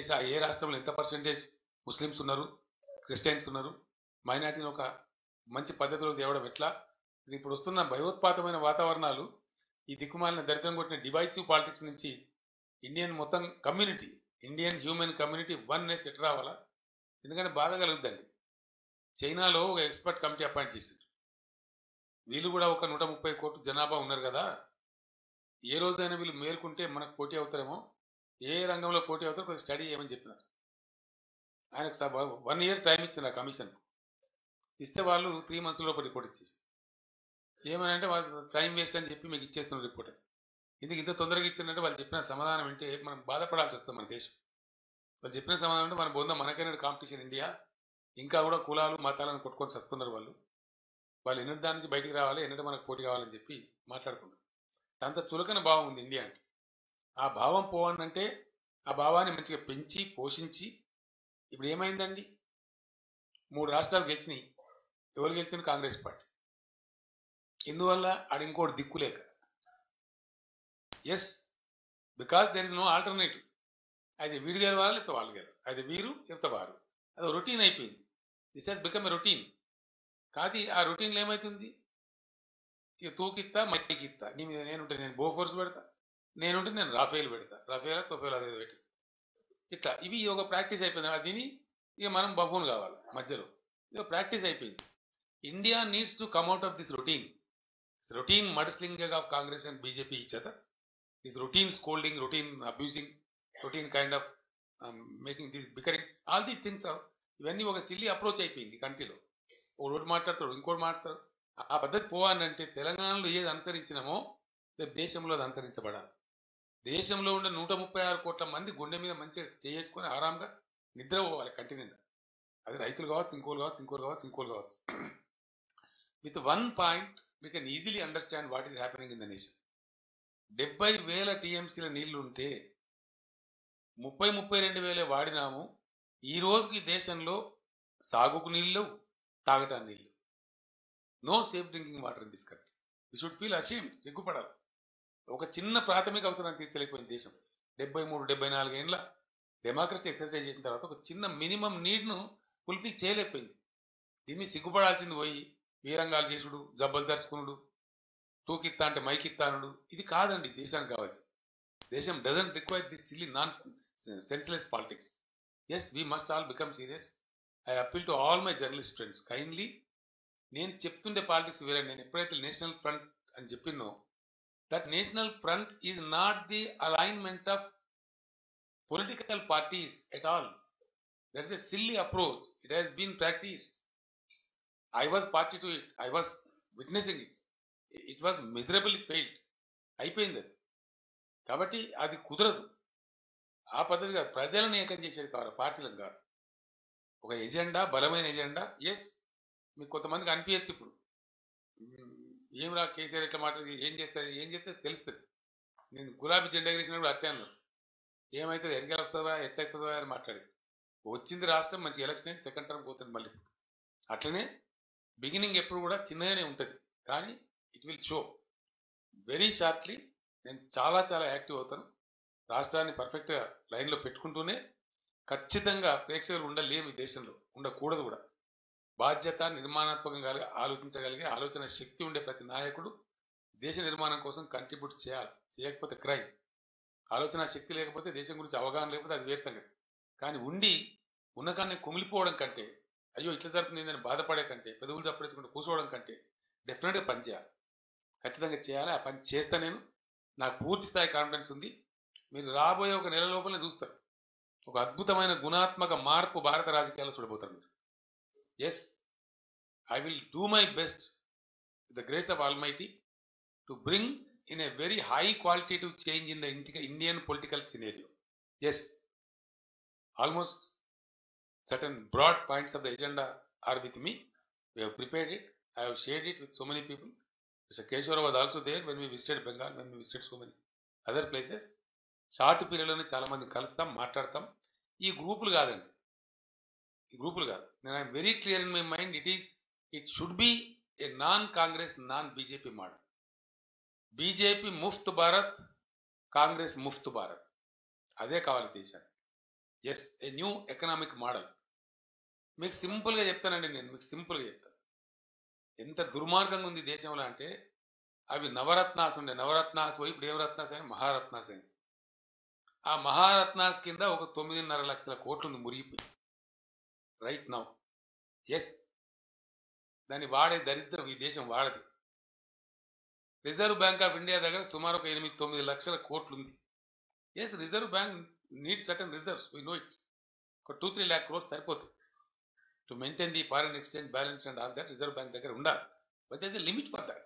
దేశ ఏ రాష్ట్రంలో ఎంత పర్సెంటేజ్ ముస్లిమ్స్ ఉన్నారు క్రిస్టియన్స్ ఉన్నారు మైనార్టీని ఒక మంచి పద్ధతిలో తేవడం ఎట్లా ఇప్పుడు వస్తున్న భయోత్పాతమైన వాతావరణాలు ఈ దిక్కుమాలిన దరిద్రం కొట్టిన డివైసివ్ పాలిటిక్స్ నుంచి ఇండియన్ మొత్తం community Indian human community oneness at రావాలా ఎందుకంటే బాధ కలుగుద్దండి చైనాలో ఒక ఎక్స్పర్ట్ కమిటీ అపాయింట్ చేసింది వీళ్ళు కూడా ఒక నూట ముప్పై కోట్ల జనాభా ఉన్నారు కదా ఏ రోజైనా వీళ్ళు మేల్కుంటే మనకు పోటీ అవుతారేమో ఏ రంగంలో పోటీ అవుతారో కొంచెం స్టడీ చేయమని చెప్పినారు ఆయనకు వన్ ఇయర్ టైం ఇచ్చిన కమిషన్ ఇస్తే వాళ్ళు త్రీ మంత్స్ లోపల రిపోర్ట్ ఇచ్చేసి ఏమని అంటే వాళ్ళు టైం వేస్ట్ అని చెప్పి మీకు ఇచ్చేస్తున్నారు రిపోర్ట్ ఇందుకు ఇంత తొందరగా ఇచ్చిందంటే వాళ్ళు చెప్పిన సమాధానం వింటే మనం బాధపడాల్సి వస్తుంది మన దేశం వాళ్ళు చెప్పిన సమాధానం అంటే మన బొంద మనకైనా కాంపిటీషన్ ఇండియా ఇంకా కూడా కులాలు మతాలను కొట్టుకొని వస్తున్నారు వాళ్ళు వాళ్ళు ఎన్నిటి దాని నుంచి బయటికి రావాలి ఎన్నిటి మనకు పోటీ కావాలని చెప్పి మాట్లాడుకున్నారు అంత చులకన భావం ఉంది ఇండియా అంటే ఆ భావం పోవాలంటే ఆ భావాన్ని మంచిగా పెంచి పోషించి ఇప్పుడు ఏమైందండి మూడు రాష్ట్రాలు గెలిచినాయి ఎవరు గెలిచిన కాంగ్రెస్ పార్టీ ఎందువల్ల ఆడ ఇంకోటి దిక్కులేక yes because there is no alternative అయితే వీడు గెలవాలి లేకపోతే వాళ్ళు గెలవాలి అయితే వీరు లేకపోతే వారు అది రొటీన్ అయిపోయింది this has become a routine కాదు ఆ రొటీన్లో ఏమవుతుంది ఇక తూకిత్తా మైకిత్తా నీ మీద నేనుంటే నేను బోఫోర్స్ పెడతా నేనుంటే నేను రాఫేల్ పెడతా రాఫేల్ తొఫేల్ అదే పెట్టి ఇట్లా ఇవి ఒక ప్రాక్టీస్ అయిపోయింది దీని ఇక మనం బఫూన్ కావాలి మధ్యలో ఇది ప్రాక్టీస్ అయిపోయింది India needs to come out of this routine routine mudslinging of Congress and BJP each other this routine scolding routine abusing routine kind of making this bickering all these things ఇవన్నీ ఒక silly approach అయిపోయింది కంట్రీలో ఒకటి మాట్లాడతాడు ఇంకోటి మాట్లాడతాడు ఆ పద్ధతి పోవాలంటే తెలంగాణలో ఏది అనుసరించినామో రేపు దేశంలో అది అనుసరించబడాలి దేశంలో ఉండే నూట ముప్పై ఆరు కోట్ల మంది గుండె మీద మంచిగా చేసుకొని ఆరాంగా నిద్ర పోవాలి కంటి నిండా అది రైతులు కావచ్చు ఇంకోలు కావచ్చు ఇంకోలు కావచ్చు ఇంకోలు కావచ్చు with one point we can easily understand what is happening in the nation డెబ్బై వేల టీఎంసీల నీళ్లు ఉంటే ముప్పై ముప్పై రెండు వేలే వాడినాము ఈ రోజుకి దేశంలో సాగుకు నీళ్ళు తాగటానికి నీళ్ళు no safe drinking water in this country we should feel ashamed సిగ్గుపడాలి ఒక చిన్న ప్రాథమిక అవసరాన్ని తీర్చలేకపోయింది దేశం డెబ్బై మూడు డెబ్బై నాలుగు ఏళ్ళ డెమోక్రసీ ఎక్సర్సైజ్ చేసిన తర్వాత ఒక చిన్న మినిమం నీడ్ను ఫుల్ఫిల్ చేయలేకపోయింది దీన్ని సిగ్గుపడాల్సింది పోయి వీరంగాలు చేసుడు జబ్బలు తెరుచుకునుడు తూకిత్తా అంటే మైకిత్తానుడు ఇది కాదండి దేశానికి కావాల్సింది దేశం doesn't require this silly non senseless politics yes we must all become serious I appeal to all my journalist friends kindly నేను చెప్తుండే పాలిటిక్స్ వేరే నేను ఎప్పుడైతే నేషనల్ ఫ్రంట్ అని చెప్పినో that national front is not the alignment of political parties at all that is a silly approach it has been practice I was party to it I was witnessing it it was miserable it failed అయిపోయింది అది కాబట్టి అది కుదరదు ఆ పద్ధతి కాదు ప్రజలను ఏకం చేసేది కాదు పార్టీలకు కాదు ఒక ఎజెండా బలమైన ఎజెండా ఎస్ మీకు కొంతమందికి అనిపించచ్చు ఇప్పుడు ఏం రా కేసీఆర్ ఎట్లా మాట్లాడి ఏం చేస్తారు ఏం చేస్తే తెలుస్తుంది నేను గులాబీ జెండా ఎగిరేసినప్పుడు అట్టే అన్నారు ఏమవుతుంది ఎరికలు వస్తుందా ఎట్టవుతుందా అని మాట్లాడి వచ్చింది రాష్ట్రం మంచి ఎలక్షన్ అయింది సెకండ్ టర్మ్ పోతుంది మళ్ళీ అట్లనే బిగినింగ్ ఎప్పుడు కూడా చిన్నగానే ఉంటుంది కానీ it will show very shortly నేను చాలా చాలా యాక్టివ్ అవుతాను రాష్ట్రాన్ని పర్ఫెక్ట్గా లైన్లో పెట్టుకుంటూనే ఖచ్చితంగా ప్రేక్షకులు ఉండలేము ఈ దేశంలో ఉండకూడదు కూడా బాధ్యత నిర్మాణాత్మకంగా ఆలోచించగలిగే ఆలోచన శక్తి ఉండే ప్రతి నాయకుడు దేశ నిర్మాణం కోసం కంట్రిబ్యూట్ చేయాలి చేయకపోతే క్రైమ్ ఆలోచన శక్తి లేకపోతే దేశం గురించి అవగాహన లేకపోతే అది వేరు సంగతి కానీ ఉండి ఉన్నకాన్ని కుమిలిపోవడం కంటే అయ్యో ఇట్లా జరుగుతుందని బాధపడే కంటే పెదవులు చప్పడించుకుంటూ కూర్చోవడం కంటే డెఫినెట్గా పని చేయాలి ఖచ్చితంగా చేయాలి ఆ పని చేస్తా నేను నాకు పూర్తి స్థాయి కాన్ఫిడెన్స్ ఉంది మీరు రాబోయే ఒక నెల లోపలనే చూస్తారు ఒక అద్భుతమైన గుణాత్మక మార్పు భారత రాజకీయాల్లో చూడబోతారు మీరు yes I will do my best the grace of almighty to bring in a very high qualitative change in the Indian political scenario yes almost certain broad points of the agenda are with me. We have prepared it. I have shared it with so many people. Mr. Keshwara was also there when we visited Bengal, when we visited so many other places. Short పీరియడ్లోనే చాలా మంది కలుస్తాం మాట్లాడతాం ఈ గ్రూపులు కాదండి ఈ గ్రూపులు కాదు నేను I'm very clear in my mind it is it should be a non Congress non BJP model BJP ముఫ్త్ భారత్ కాంగ్రెస్ ముఫ్త్ భారత్ అదే కావాలి దేశానికి yes a new economic model మీకు సింపుల్గా చెప్తానండి నేను మీకు సింపుల్గా చెప్తాను ఎంత దుర్మార్గంగా ఉంది దేశంలో అంటే అవి నవరత్నాస్ ఉండే నవరత్నాస్ పోయి ఇప్పుడు ఏం రత్నాస్ అని మహారత్నాస్ అని ఆ మహారత్నాస్ కింద ఒక తొమ్మిదిన్నర లక్షల కోట్లు ఉంది మురిగిపోయి రైట్ నౌ ఎస్ దాన్ని వాడే దరిద్రం ఈ దేశం వాడది రిజర్వ్ బ్యాంక్ ఆఫ్ ఇండియా దగ్గర సుమారు ఒక ఎనిమిది తొమ్మిది లక్షల కోట్లు ఉంది yes reserve bank need certain reserves we know it ఒక టూ త్రీ ల్యాక్ క్రోర్స్ సరిపోతుంది to maintain the foreign exchange balance and all that reserve bank దగ్గర ఉండాలి but there limit for that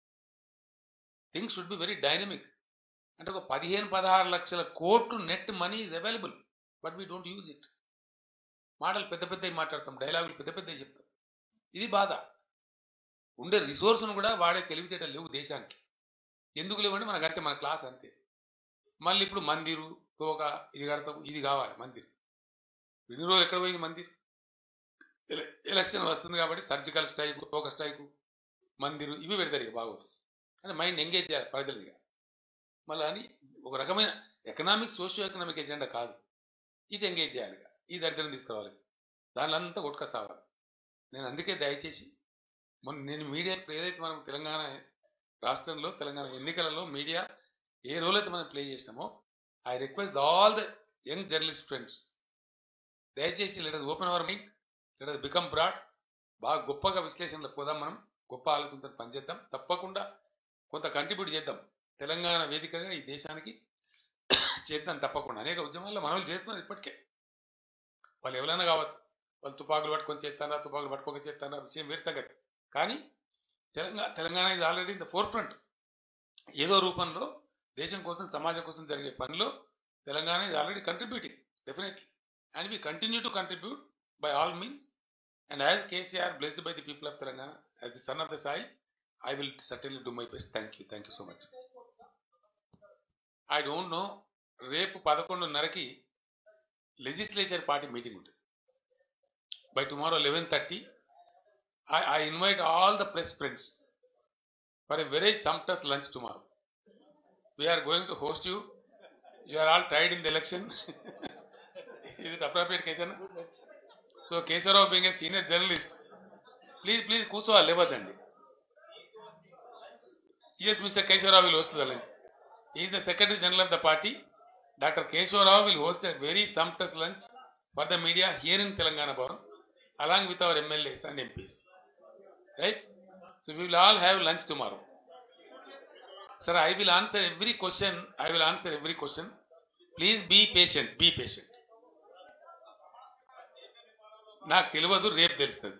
things should be very dynamic అంటే ఒక పదిహేను పదహారు లక్షల కోట్లు net money is available but we don't use it మాటలు పెద్ద పెద్దవి మాట్లాడతాం డైలాగులు పెద్ద పెద్దవి చెప్తాం ఇది బాధ ఉండే రిసోర్స్ను కూడా వాడే తెలివితేటలు లేవు దేశానికి ఎందుకు లేవంటే మనకు అంతే మన క్లాస్ అంతే మళ్ళీ ఇప్పుడు మందిరు తోక ఇది కడతాం ఇది కావాలి మందిర్ ఎన్ని రోజులు ఎక్కడ పోయింది మందిర్ ఎల- ఎలక్షన్ వస్తుంది కాబట్టి సర్జికల్ స్ట్రైక్ తోక స్ట్రైక్ మందిరు ఇవి పెడతారు ఇక బాగోదు అంటే మైండ్ ఎంగేజ్ చేయాలి ప్రజలు ఇక మళ్ళీ అని ఒక రకమైన ఎకనామిక్ సోషియో ఎకనామిక్ ఎజెండా కాదు ఇది ఎంగేజ్ చేయాలి ఇక ఈ దరిద్రం తీసుకురావాలి దానిలో అంతా కొట్టుక సావాలి నేను అందుకే దయచేసి మొన్న నేను మీడియా ఇప్పుడు ఏదైతే మనం తెలంగాణ రాష్ట్రంలో తెలంగాణ ఎన్నికలలో మీడియా ఏ రోల్ అయితే మనం ప్లే చేసినామో I request all the young journalist friends దయచేసి let open our mind let become broad బాగా గొప్పగా విశ్లేషణలో పోదాం మనం గొప్ప ఆలోచనతో పనిచేద్దాం తప్పకుండా కొంత కంట్రిబ్యూట్ చేద్దాం తెలంగాణ వేదికగా ఈ దేశానికి చేద్దాం తప్పకుండా అనేక ఉద్యమాల్లో మనల్ని చేస్తున్నారు ఇప్పటికే వాళ్ళు ఎవరైనా కావచ్చు వాళ్ళు తుపాకులు పట్టుకొని చేస్తారా తుపాకులు పట్టుకోక చేస్తారా విషయం వేరు సంగతి కానీ Telangana Telangana is already in the forefront ఏదో రూపంలో దేశం కోసం సమాజం కోసం జరిగే పనిలో Telangana is already contributing definitely and we continue to contribute by all means and as KCR blessed by the people of Telangana as the son of the soil I will certainly do my best thank you thank you so much I don't know రేపు పదకొండున్నరకి legislature party meeting ఉంటుంది by tomorrow eleven thirty I, I invite all the press friends for a very sumptuous lunch tomorrow. We are going to host you. You are all tied in the election. Is it appropriate, Kesana? So, Kesarao being a senior journalist, please, please, Kuso Levadandi. Yes, Mr. Kesarao will host the lunch. He is the Secretary General of the party. Dr. Kesarao will host a very sumptuous lunch for the media here in Telangana Bhavan, along with our MLAs and MPs. Right? So we will all have lunch tomorrow. Sir, I will answer every question. I will answer every question. Please be patient. Be patient. నాకు తెలియదు రేపు తెలుస్తుంది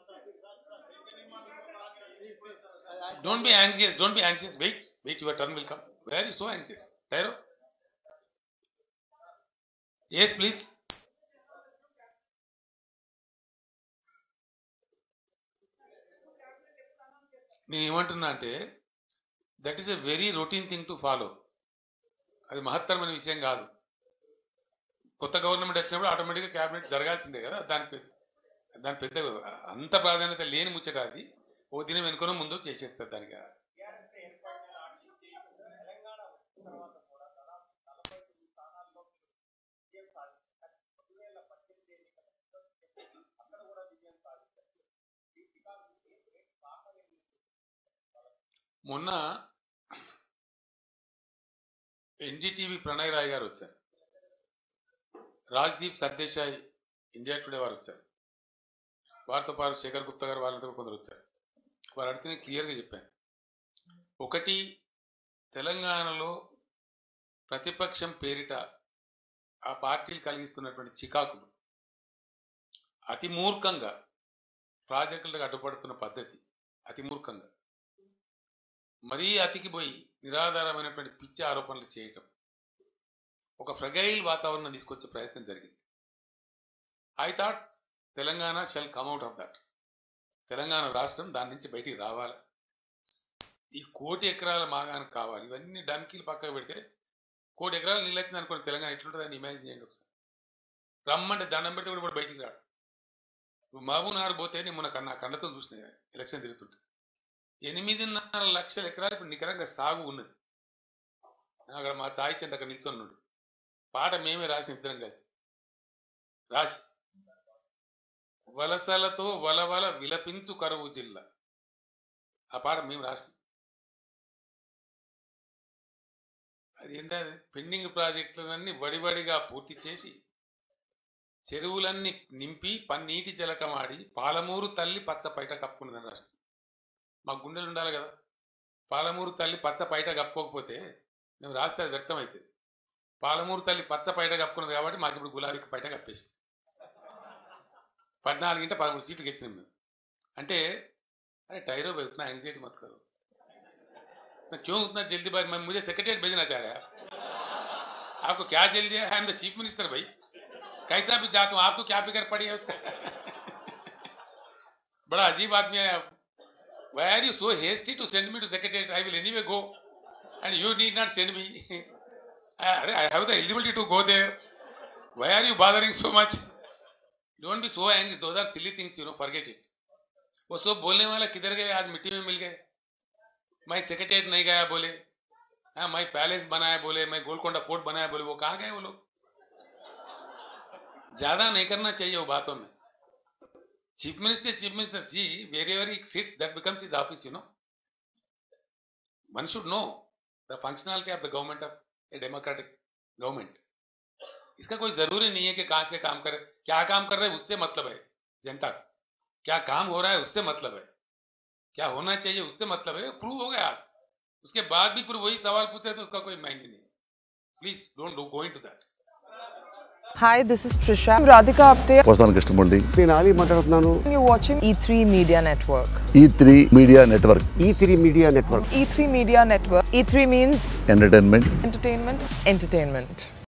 don't be anxious don't be anxious wait wait your turn will come where you so anxious టైరో yes please నేను ఏమంటున్నా అంటే that is a very routine thing to follow అది మహత్తరమైన విషయం కాదు కొత్త గవర్నమెంట్ వచ్చినప్పుడు ఆటోమేటిక్గా క్యాబినెట్ జరగాల్సిందే కదా దాని పెద్ద దాని పెద్ద అంత ప్రాధాన్యత లేని ముచ్చట అది ఓ దినం వెనుకనో ముందు చేసేస్తారు దానికి మొన్న ఎన్డీటీవీ ప్రణయ్ రాయ్ గారు వచ్చారు రాజ్దీప్ సర్దేశాయ్ ఇండియా టుడే వారు వచ్చారు వారితో పాటు శేఖర్ గుప్తా గారు వాళ్ళంతా కూడా కొందరు వచ్చారు వారు అడిగితే నేను క్లియర్గా చెప్పాను ఒకటి తెలంగాణలో ప్రతిపక్షం పేరిట ఆ పార్టీలు కలిగిస్తున్నటువంటి చికాకులు అతి మూర్ఖంగా ప్రాజెక్టులకు అడ్డుపడుతున్న పద్ధతి అతి మూర్ఖంగా మరీ అతికిపోయి నిరాధారమైనటువంటి పిచ్చి ఆరోపణలు చేయటం ఒక ఫ్రగైల్ వాతావరణం తీసుకొచ్చే ప్రయత్నం జరిగింది I thought Telangana shall come out of that Telangana రాష్ట్రం దాని నుంచి బయటికి రావాలి ఈ కోటి ఎకరాల మాగానికి కావాలి ఇవన్నీ డమ్కీలు పక్కకు పెడితే కోటి ఎకరాలు నీళ్ళైతుంది అనుకోండి తెలంగాణ ఎట్లుంటుందని ఇమాజిన్ చేయండి ఒకసారి రమ్మంటే దండం పెడితే కూడా బయటికి రాడు మహబూబ్ నగర్ పోతే నేను మొన్న కన్నా కన్నతో చూసిన ఎలక్షన్ తిరుగుతుంటే ఎనిమిదిన్నర లక్షల ఎకరాలు ఇప్పుడు నికరంగా సాగు ఉన్నది అక్కడ మా చాయ్ చెంత అక్కడ నిల్చొన్నాడు పాట మేమే రాసిన ఇద్దరం కలిసి రాసి వలసలతో వలవల విలపించు కరువు జిల్లా ఆ పాట మేము రాసినాం అది ఏంటంటే పెండింగ్ ప్రాజెక్టులన్నీ వడివడిగా పూర్తి చేసి చెరువులన్నీ నింపి పన్నీటి జలకమాడి పాలమూరు తల్లి పచ్చ పైట కప్పుకున్నదని రాష్ట్రం మా గుండెలు ఉండాలి కదా పాలమూరు తల్లి పచ్చ పైట కప్పుకోకపోతే మేము రాస్తే అది వ్యక్తం అవుతుంది పాలమూరు తల్లి పచ్చ పైట కప్పుకున్నది కాబట్టి మాకు ఇప్పుడు గులాబీ పైట కప్పేసింది పద్నాలుగింట పదమూడు సీట్లు గెలిచినాం మేము అంటే अरे टायरो भाई उतना एंग्जाइटी मत करो मैं क्यों उतना जल्दीबाजी मैं मुझे सेक्रेटरी भेजना चाह रहा है आपको क्या जल्दी है I am the chief minister भाई कैसा भी जाता हूं आपको क्या फिक्र पड़ी है उसका बड़ा अजीब आदमी है आप Why are you so hasty to send me to secretariat? I will anyway go. And you need not send me. I, I have the eligibility to go there. Why are you bothering so much? Don't be so angry. Those are silly things, you know, forget it. वो सब बोलने वाला किधर गए आज मिट्टी में मिल गए मैं सेक्रेटरीट नहीं गया बोले हाँ मैं पैलेस बनाया बोले मैं गोलकोंडा फोर्ट बनाया बोले वो कहाँ गए वो लोग ज्यादा नहीं करना चाहिए वो बातों में chief minister chief minister see very very seats that becomes is office you know one should know the functionality of the government of a democratic government इसका कोई जरूरी नहीं है कि कहां से काम करे क्या काम कर रहे हैं उससे मतलब है जनता को क्या काम हो रहा है उससे मतलब है क्या होना चाहिए उससे मतलब है प्रूव हो गया आज उसके बाद भी फिर वही सवाल पूछे तो उसका कोई मायने नहीं please don't go into that Hi, this is Trisha. I'm Radhika Apte. వస్తాను కృష్ణమూర్తి నేను ఆలీ మాట్లాడుతున్నాను You're watching E3 Media Network. E three media network E three media network E3 Media Network. E3 means entertainment entertainment, entertainment.